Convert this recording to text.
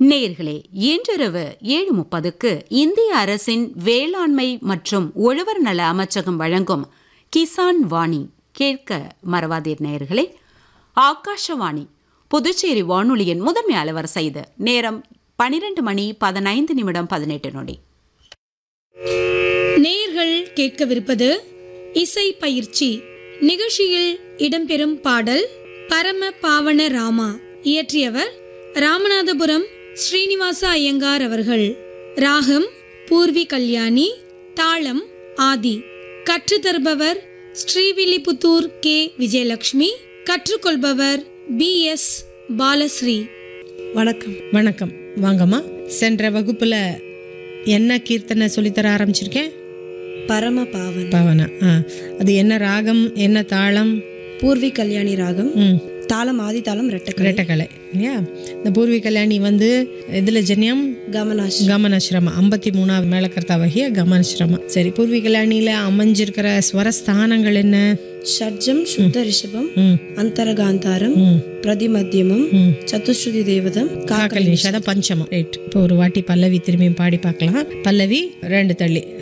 நேர்களே இன்றிரவு ஏழு முப்பதுக்கு இந்திய அரசின் வேளாண்மை மற்றும் உழவர் நல அமைச்சகம் வழங்கும் கிசான் வாணி கேட்க மறவாதீர் நேர்களே ஆகாஷவாணி புதுச்சேரி வானொலியின் முதன்மை அலவரிசை இது நேரம் பனிரெண்டு மணி பதினைந்து நிமிடம் பதினெட்டு நொடி நேயர்கள் கேட்கவிருப்பது இசை பயிற்சி நிகழ்ச்சியில் இடம்பெறும் பாடல் பரம பாவன ராமா இயற்றியவர் ராமநாதபுரம் ஸ்ரீனிவாச ஐயங்கார் அவர்கள் ராகம் பூர்வி கல்யாணி தாளம் ஆதி கற்றுத்தருபவர் ஸ்ரீவில்லிபுத்தூர் கே விஜயலட்சுமி கற்றுக்கொள்பவர் பி எஸ் பாலஸ்ரீ வணக்கம் வணக்கம் வாங்கம்மா சென்ற வகுப்புல என்ன கீர்த்தனை சொல்லித்தர ஆரம்பிச்சிருக்கேன் பரம பாவன் பவனா ஆ அது என்ன ராகம் என்ன தாளம் பூர்வி கல்யாணி ராகம் ம் தாளம் ஆதி தாளம் ரெட்டக்கலை ரெட்டக்கலை இல்லையா இந்த பூர்வி கல்யாணி வந்து இதில் ஜன்யம் கமனாஷ் கமனஸ்ரம ஐம்பத்தி மூணாவது மேலக்கர்த்தாவகிய கமனஸ்ரம சரி பூர்வி கல்யாணியில் அமைஞ்சிருக்கிற ஸ்வரஸ்தானங்கள் என்ன ஷட்ஜம் சுத்த ரிஷபம் ம் அந்தரகாந்தாரம் ம் பிரதிமத்தியமம் ம் சதுஸ்ருதி தேவதம் காக்கல் நிஷாத பஞ்சமம் ரைட் இப்போ ஒரு வாட்டி பல்லவி திரும்பியும் பாடி பார்க்கலாம் பல்லவி ரெண்டு தள்ளி